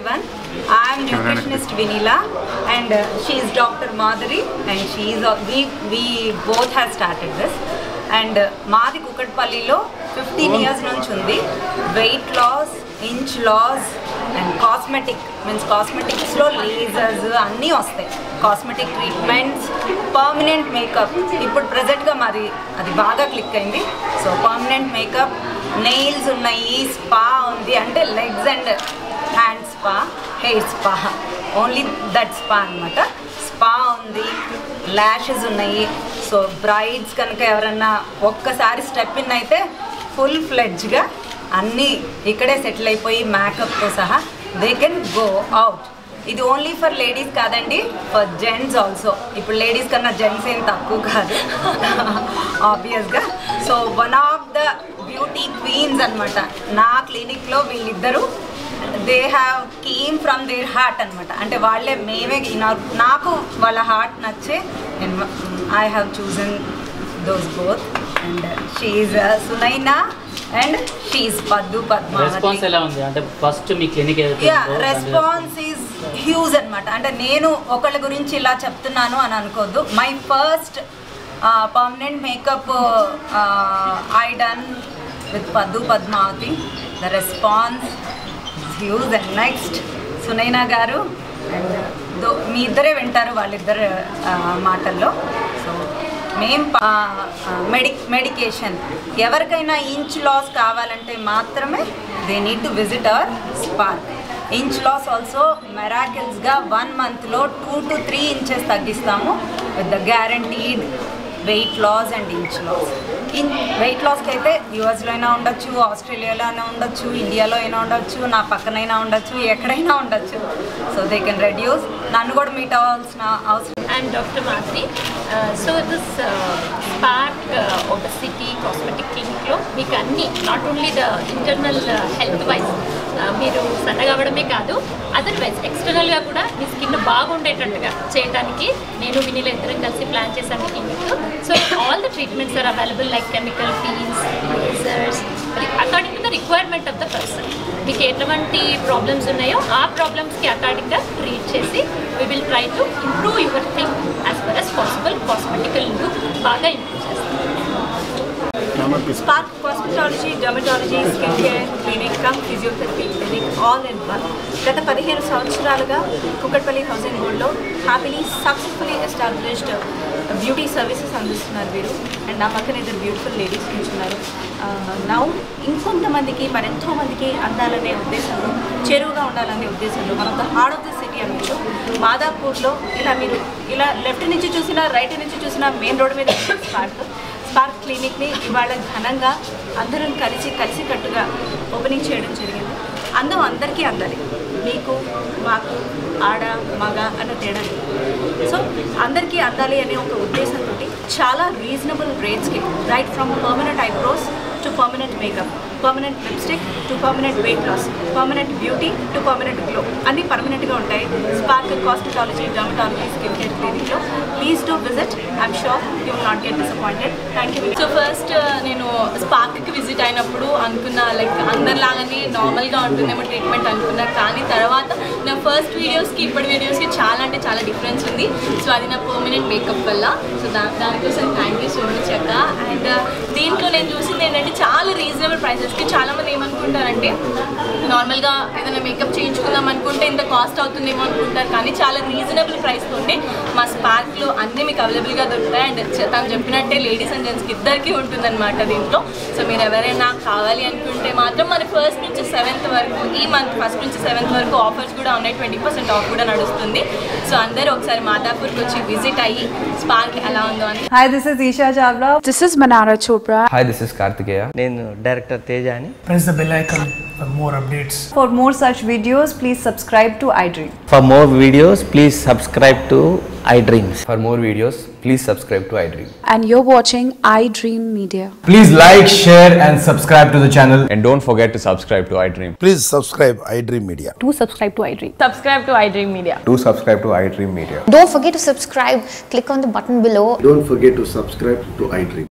everyone. I am nutritionist Vinila and uh, she is Dr. Madhuri and she is uh, we we both have started this and uh, మాది కుకట్పల్లిలో fifteen years నుంచి ఉంది weight loss inch loss and cosmetic means కాస్మెటిక్స్లో lasers అన్నీ వస్తాయి cosmetic treatments permanent makeup ఇప్పుడు ప్రజెంట్గా మాది అది బాగా క్లిక్ అయింది సో పర్మనెంట్ మేకప్ నెయిల్స్ ఉన్నాయి స్పా ఉంది అంటే legs and hand spa hair spa only that spa అనమాట స్పా ఉంది ల్యాషెస్ ఉన్నాయి సో బ్రైడ్స్ కనుక ఎవరన్నా ఒక్కసారి స్టెప్ ఇన్ అయితే ఫుల్ ఫ్లెడ్జ్గా అన్నీ ఇక్కడే సెటిల్ అయిపోయి మేకప్తో సహా దే కెన్ గో అవుట్ ఇది ఓన్లీ ఫర్ లేడీస్ కాదండి ఫర్ జెంట్స్ ఆల్సో ఇప్పుడు లేడీస్ కన్నా జెంట్స్ ఏం తక్కువ కాదు ఆబ్వియస్గా so one of the beauty queens అనమాట నా క్లినిక్లో వీళ్ళిద్దరూ they have came from their heart అనమాట అంటే వాళ్ళే మేమే నా- నాకు వాళ్ళ హార్ట్ నచ్చే నేను I have chosen those both and she Sunaina and she Paddu Padmavathi response ఎలా ఉంది అంటే ఫస్ట్ మీ క్లినిక్ ఏదైతే యా ఉందో దాని రెస్పాన్స్ ఈజ్ హ్యూజ్ అనమాట అంటే నేను ఒకళ్ళ గురించి ఇలా చెప్తున్నాను అని అనుకోవద్దు my first permanent makeup I done with Paddu Padmavathi the response huge and next Sunaina garu and దో మీ ఇద్దరే వింటారు వాళ్ళిద్దరు ఆ, మాటల్లో సో మేం మెడి మెడికేషన్ ఎవరికైనా ఇంచ్ లాస్ కావాలంటే మాత్రమే they need to visit our Spark inch loss also మెరాకిల్స్గా వన్ మంత్లో టూ టు త్రీ ఇంచెస్ తగ్గిస్తాము with the guaranteed weight loss and inch loss in weight లాస్కి అయితే యూఎస్లో అయినా ఉండొచ్చు ఆస్ట్రేలియాలో అయినా ఉండొచ్చు ఇండియాలో అయినా ఉండొచ్చు నా పక్కనైనా ఉండొచ్చు ఎక్కడైనా ఉండొచ్చు సో దే కెన్ రెడ్యూస్ నన్ను కూడా మీట్ అవ్వాల్సిన అవసరం I'm Dr. Madhuri. Uh, so this uh, Spark uh, Obesity Cosmetic Clinic లో మీకు అన్ని not only the internal health wise మీరు సన్నగా అవ్వడమే కాదు అదర్వైజ్ ఎక్స్టర్నల్గా కూడా మీ స్కిన్ బాగుండేటట్టుగా చేయడానికి నేను వినిల ఇద్దరం కలిసి ప్లాన్ చేశాను clinic so all the treatments are available like chemical peels lasers according to the requirement of the person మీకు ఎటువంటి ప్రాబ్లమ్స్ ఉన్నాయో ఆ ప్రాబ్లమ్స్కి అకార్డింగ్గా ట్రీట్ చేసి we will try to improve your thing as far as possible cosmetical look బాగా improve చేస్తాం Spark Cosmetology, Dermatology, Skincare Clinic, Cum Physiotherapy Clinic, all in one. గత పదిహేను సంవత్సరాలుగా కుక్కట్పల్లి హౌసింగ్ బోర్డ్లో happily successfully established beauty services అందిస్తున్నారు వీరు and నా పక్కన ఇద్దరు బ్యూటిఫుల్ లేడీస్ ఉంటున్నారు నౌ ఇంకొంతమందికి మరెంతో మందికి అందాలనే ఉద్దేశంలో చెరువుగా ఉండాలనే ఉద్దేశంలో మనం the hard of the city అనొచ్చు మాదాపూర్లో ఇలా మీరు ఇలా లెఫ్ట్ నుంచి చూసినా రైట్ నుంచి చూసినా మెయిన్ రోడ్ మీద స్పార్క్ స్పార్క్ క్లినిక్ని ఇవాళ ఘనంగా అందరం కలిసి కలిసికట్టుగా ఓపెనింగ్ చేయడం జరిగింది అందం అందరికీ అందాలి మీకు మాకు ఆడ మగ అన్న తేడా లేదు. సో అందరికీ అందాలి అనే ఒక ఉద్దేశంతో చాలా రీజనబుల్ రేట్స్కి right from permanent eyebrows to permanent makeup permanent lipstick to permanent weight loss permanent beauty to permanent glow అన్నీ పర్మనెంట్గా ఉంటాయి Spark cosmetology dermatology skin care క్లినిక్లో please to visit I'm sure you will not get disappointed thank you so first నేను స్పార్క్కి visit అయినప్పుడు అనుకున్న like అందరిలాగానే నార్మల్గా ఉంటుందేమో ట్రీట్మెంట్ అనుకున్నా కానీ తర్వాత నా ఫస్ట్ వీడియోస్కి ఇప్పటి వీడియోస్కి చాలా అంటే చాలా డిఫరెన్స్ ఉంది సో అది నా పర్మనెంట్ మేకప్ వల్ల సో దా దానికోసం థ్యాంక్ యూ సో మచ్ అక్క అండ్ దీంట్లో నేను చూసింది ఏంటంటే చాలా రీజనబుల్ ప్రైసెస్కి చాలామంది ఏమనుకుంటారంటే నార్మల్గా ఏదైనా మేకప్ చేయించుకుందాం అనుకుంటే ఇంత కాస్ట్ అవుతుందేమో అనుకుంటారు కానీ చాలా రీజనబుల్ ప్రైస్తో ఉంటే మా స్పార్క్లో అన్నీ మీకు అవైలబుల్గా దొరుకుతాయి అండ్ చ- తను చెప్పినట్టే లేడీస్ అండ్ జెంట్స్కి ఇద్దరికి ఉంటుందన్నమాట దీంట్లో సో మీరు ఎవరైనా కావాలి అనుకుంటే మాత్రం మన ఫస్ట్ నుంచి సెవెంత్ వరకు ఈ మంత్ ఫస్ట్ నుంచి సెవెంత్ వరకు ఆఫర్స్ కూడా ఉన్నాయి ట్వంటీ పర్సెంట్ ఆఫ్ కూడా నడుస్తుంది సో అందరూ ఒకసారి మాదాపూర్కి వచ్చి విజిట్ అయ్యి స్పార్క్ ఎలా ఉందో అని Hi, this is Isha Chavla. This is Manara Chopra. Hi, this is Kartikeya. నేను డైరెక్టర్ తేజ అని press the bell icon for more updates. For more such videos, please subscribe to iDream. For more videos please subscribe to iDreams For more videos, please subscribe to iDream. And you're watching iDream Media. Please like, share, and subscribe to the channel. And don't forget to subscribe to iDream. Please subscribe iDream Media. Do subscribe to iDream. Subscribe to iDream media Do subscribe to iDream Media. Don't forget to subscribe. Click on the button below Don't forget to subscribe to iDream.